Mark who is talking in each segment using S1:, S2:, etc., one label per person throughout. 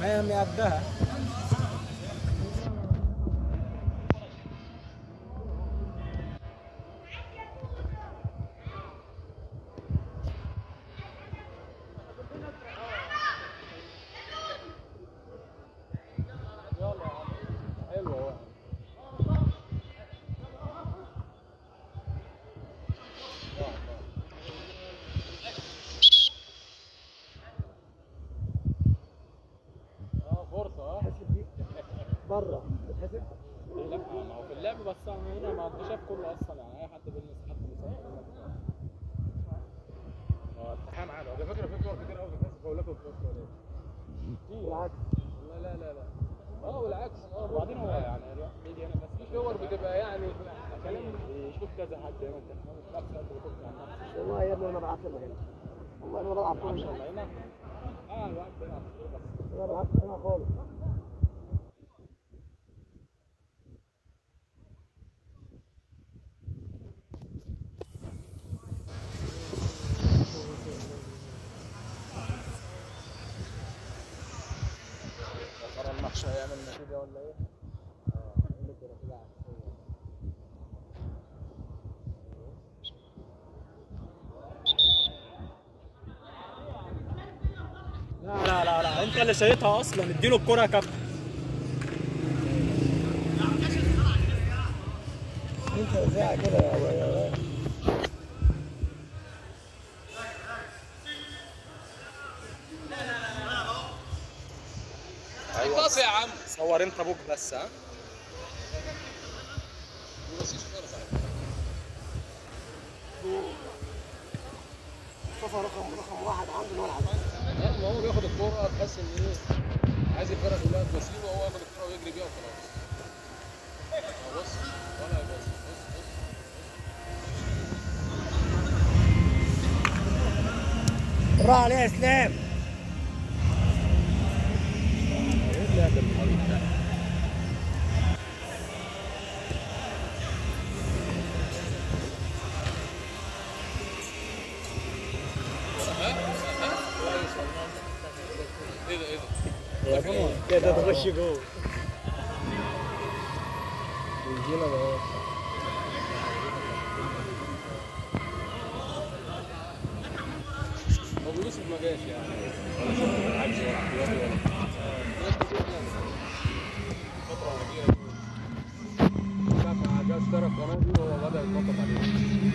S1: تمام يا قدها حلوه اه فرصه اه
S2: بره بتحسب
S1: لا ما هو في اللعب بس أنا هنا ما انت شايف كله اصلا يعني اي حد بيلمس حد بيسافر اه التحام عادي على فكره في كور كتير قوي بتحس فاولات وبتوصل ولا
S2: بالعكس
S1: والله لا لا لا اه والعكس اه وبعدين هو يعني الواحد بيجي هنا بس في كور بتبقى يعني كلام يشوف كذا حد هنا انت في نفس الوقت بتفكر عن نفسك
S2: والله يا ابني انا بلعب في هنا والله انا بلعب
S1: ما
S2: كوره
S1: شاء الله هنا اه الواحد بيلعب كورة بس
S2: انا بلعب هنا خالص
S1: يا ترى الماتش هيعمل نتيجة ولا ايه؟ اه هيعمل كده كده عكسية. لا لا لا لا انت اللي شايطها اصلا اديله الكرة يا كابتن
S2: انت ازاي كده يا يا-
S1: ايوه بس يا عم صور انت ابوك بس ها
S2: مصطفى رقم رقم واحد عنده الملعب
S3: لا ما هو بياخد الكوره تحس ان ايه عايز الفرقه كلها تبصيله وهو ياخد الكوره ويجري بيها وخلاص هو بص ولا يبص بص بص
S2: بالراحه عليها يا اسلام
S1: ايه اللعب الغريب ده
S3: ايه ده ايه ده
S2: يا كده تخش جوه بيجينا بقى
S3: هو بيوسف ما جاش يعني ولا شفت عجز ولا احتياطي ولا ناس كتير يعني فتره كبيره ساعة جه اشترك قناه دي وهو بدا يتنطط عليه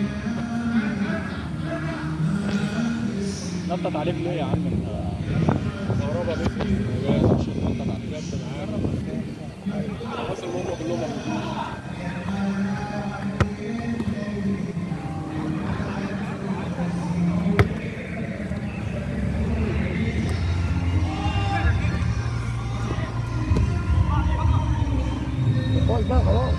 S1: نطط عليك ليه يا عم انت
S3: كهربا مشي جاهز عشان يتنطط عليه جاب معاه خلاص المهم كلهم موجودين
S2: خلاص بقى خلاص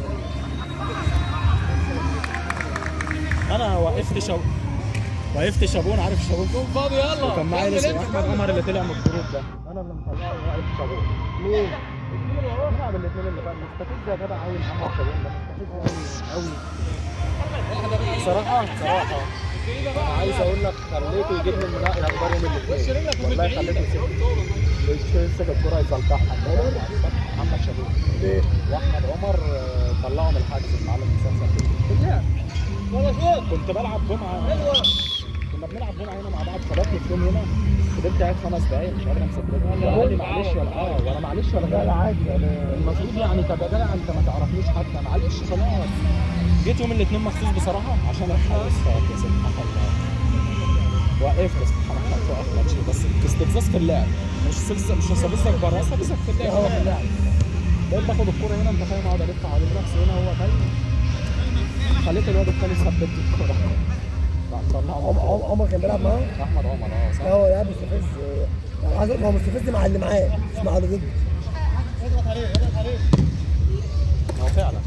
S1: انا وقفت شو وقفت شابون عارف شابون
S3: قوم فاضي يلا
S1: وكان معايا
S3: كمل
S1: لسه
S3: انت
S1: احمد عمر اللي طلع من الجروب ده انا اللي مطلعه واقف شابون
S2: مين؟
S1: نلعب الاثنين اللي فات مستفز يا جدع قوي محمد شابون ده مستفز قوي قوي
S3: واحده بقى
S1: بصراحه بصراحه انا عايز اقول لك خليته يجيب لي من الاخبار يوم
S3: وش
S1: الاثنين
S3: رجلك في
S1: والله
S3: البعيد
S1: خليته يسيب يمسك الكرة يصلحها محمد شابون
S2: ليه؟
S1: واحمد عمر آه، طلعوا من الحجز المعلم مسلسل في اللعب كنت بلعب جمعه كنا بنلعب جمعه هنا مع بعض خبطني في يوم هنا فضلت قاعد خمس دقايق مش قادر امسك رجلي ولا قال لي معلش ولا اه ولا معلش ولا
S2: لا لا عادي انا
S1: المفروض يعني كجدع انت ما تعرفنيش حتى معلش خلاص جيت يوم الاثنين مخصوص بصراحه عشان الحارس فكسب حصل وقفت بس محمد وقف ماتش بس استفزاز في اللعب مش سلسة مش استفزك بره استفزك في اللعب
S2: هو في اللعب
S1: بقيت باخد الكوره هنا انت فاهم اقعد الف حوالين نفسي هنا هو جاي خليت الواد الثاني ثبت لي الكوره راح طلعه
S2: عم- عم- عمر كان بيلعب معاه؟
S1: احمد عمر اه
S2: لا
S1: صح
S2: هو لاعب مستفز آه، عايز أقول- هو مستفز مع اللي معاه مش مع اللي ضده
S1: هو فعلا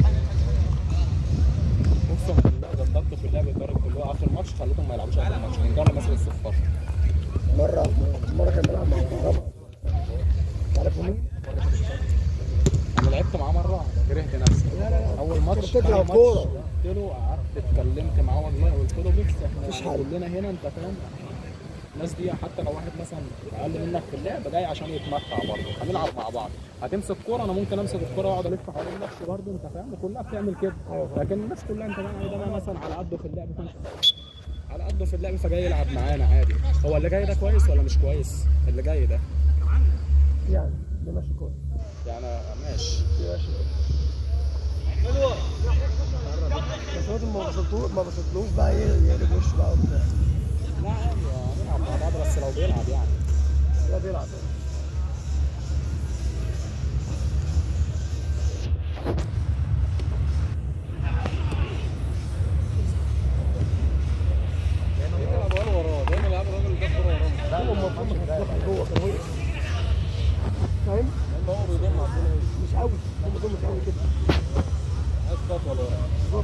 S1: اقسم بالله جددت في اللعب لدرجه اللي هو اخر ماتش خليتهم ما يلعبوش اخر ماتش من جوه مثلا الصفار
S2: مره مره كان بيلعب مع كهرباء عارف مين؟
S1: انا لعبت معاه مره كرهت نفسي
S2: لا لا لا
S1: اول ماتش
S2: كنت بتلعب
S1: تاني ماتش
S2: كورة.
S1: قلت له قعدت اتكلمت معاه والله قلت له بص
S2: مفيش
S1: احنا
S2: حل.
S1: كلنا هنا انت فاهم الناس دي حتى لو واحد مثلا اقل منك في اللعب جاي عشان يتمتع برضه هنلعب مع بعض هتمسك كوره انا ممكن امسك الكوره واقعد الف حوالين نفسي برضه انت فاهم كلها بتعمل كده لكن الناس كلها انت فاهم ده بقى مثلا على قده في اللعب فانت على قده في اللعب فجاي يلعب معانا عادي هو اللي جاي ده كويس ولا مش كويس اللي جاي ده
S2: يعني ده ماشي كويس
S1: يعني ماشي
S2: ده ماشي بس هو ما وصلتوش ما وصلتلوش بقى ايه يقلب وشه بقى وبتاع
S1: لا عادي هنلعب مع بعض بس لو بيلعب يعني
S2: لا بيلعب
S3: يلعب وراه وراه دايما يلعب الراجل ده كوره وراه
S2: لا هو المفروض ما كانش داخل جوه كان وقف فاهم؟
S3: لما هو بيضم عندنا ايه
S2: مش قوي هم دول مش قوي كده
S3: عايز خطوه لورا
S2: بالظبط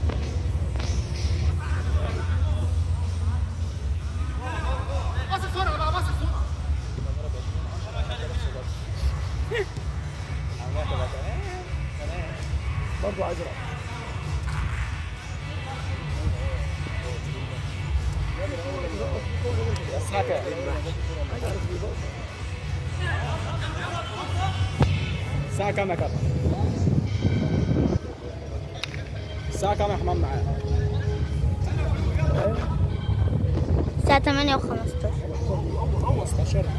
S2: برضه عايز يلعب
S1: ساكا الساعة كام يا كابتن؟ الساعة كام يا حمام معايا؟
S4: الساعة 8 و15
S1: 15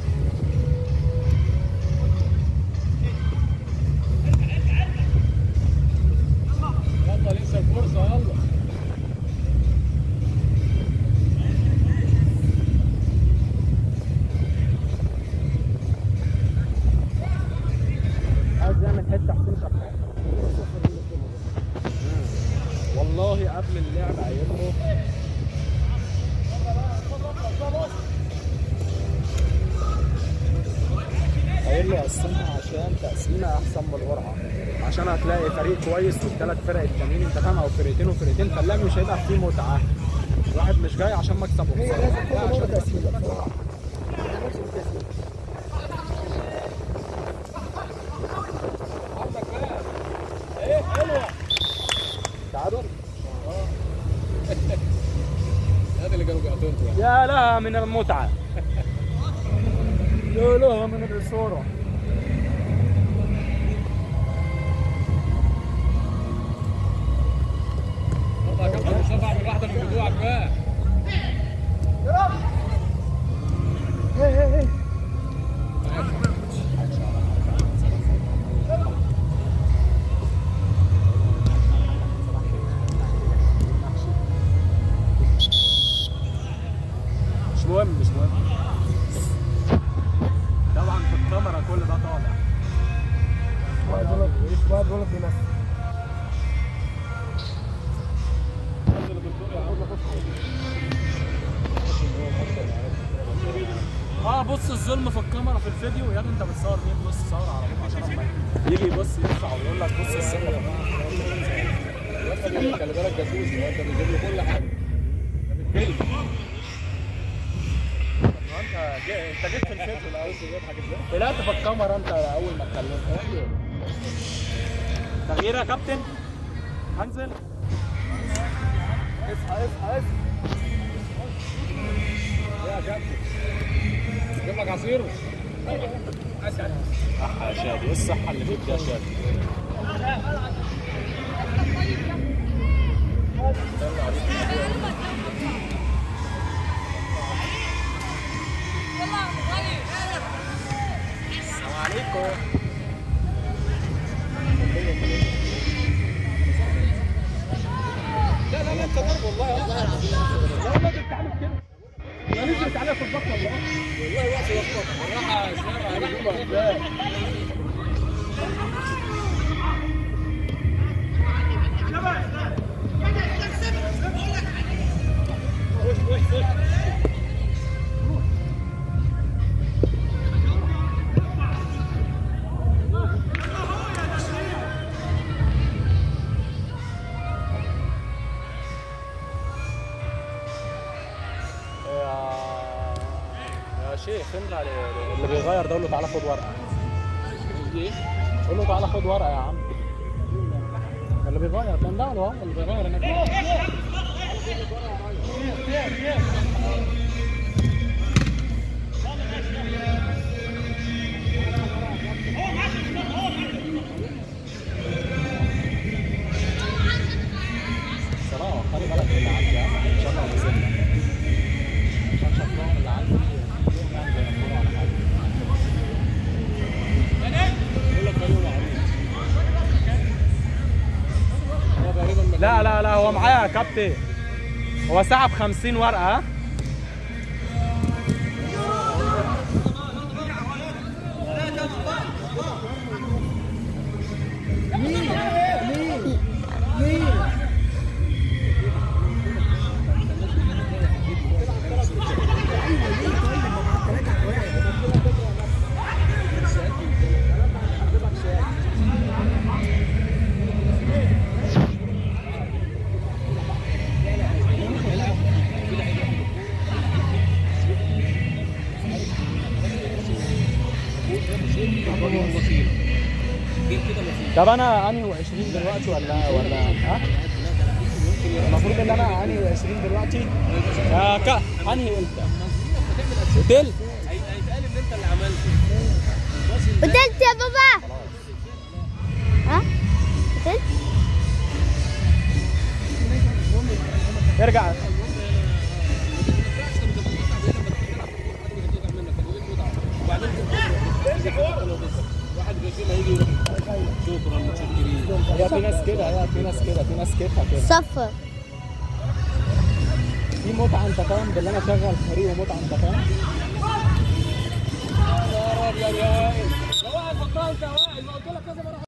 S3: يلا لسه الفرصه يلا
S1: عايز يعمل حتة حسين شحات والله قبل اللعب قايل له قايل له قسمها عشان تقسيمه احسن من القرعه عشان هتلاقي فريق كويس والثلاث فرق التانيين انت فاهم او فرقتين وفرقتين فاللعب مش هيبقى فيه متعه الواحد مش جاي عشان مكسب
S2: هي
S1: وخساره
S2: لازم
S1: جاي
S2: كل مره
S1: عشان
S2: تقسيمه بصراحه نفس التقسيمه
S1: تعادل
S3: هذا اللي كانوا بيعطوه يعني
S1: يا لها من المتعة يا لها من الإثارة
S3: يلا يا كابتن مصطفى اعمل واحده من بتوعك بقى
S2: ايه ايه ايه
S1: مش مهم مش مهم طبعا في الكاميرا كل ده طالع
S2: واحد بيقول لك واحد بيقول لك بيمثل
S1: اه بص الظلم في الكاميرا في الفيديو يا ابني انت بتصور مين بص صور على طول عشان لما يجي يبص يرفع ويقول لك بص الظلم في الكاميرا.
S3: الواد ده خلي بالك جاسوس الواد ده بيجيب له كل حاجه ده بالفيلم
S1: ما انت جي- انت جيت في الفيديو الاول طلعت في الكاميرا انت اول ما اتكلمت تغيير يا كابتن هنزل اصحى اصحى اصحى
S3: يا كابتن جيب لك عصير
S1: صح يا شادي ايه الصحة اللي فيك يا شادي؟ السلام عليكم
S3: لا لا لا انت ضرب والله والله
S1: لا والله انت بتعمل كده انا نزلت عليها في البطن والله
S3: والله وقت وقت بالراحه يا اسلام هنجيبها ازاي
S1: يا يا شيخ انت اللي بيغير ده قول له تعالى خد ورقه
S3: ايه
S1: قول له تعالى خد ورقه يا عم اللي بيغير كان ده هو اللي بيغير هناك يا كابتن هو سحب 50 ورقه ها؟ طب انا انهي 20 دلوقتي ولا ولا ها؟ المفروض ان انا انهي 20 دلوقتي يا كا انهي انت؟ اوتيل
S3: هيتقال ان انت اللي عملته
S4: قتلت يا بابا ها قتلت
S1: ارجع
S3: وبعدين واحد بيجي هيجي يروح شكرا متشكرين
S1: هي في ناس كده هي في ناس كده في ناس كيفها كده
S4: صفر
S1: في متعه انت فاهم باللي انا شغل فريق ومتعه انت فاهم
S3: يا ابيض يا وائل يا وائل حطها انت يا وائل ما قلت لك كذا مره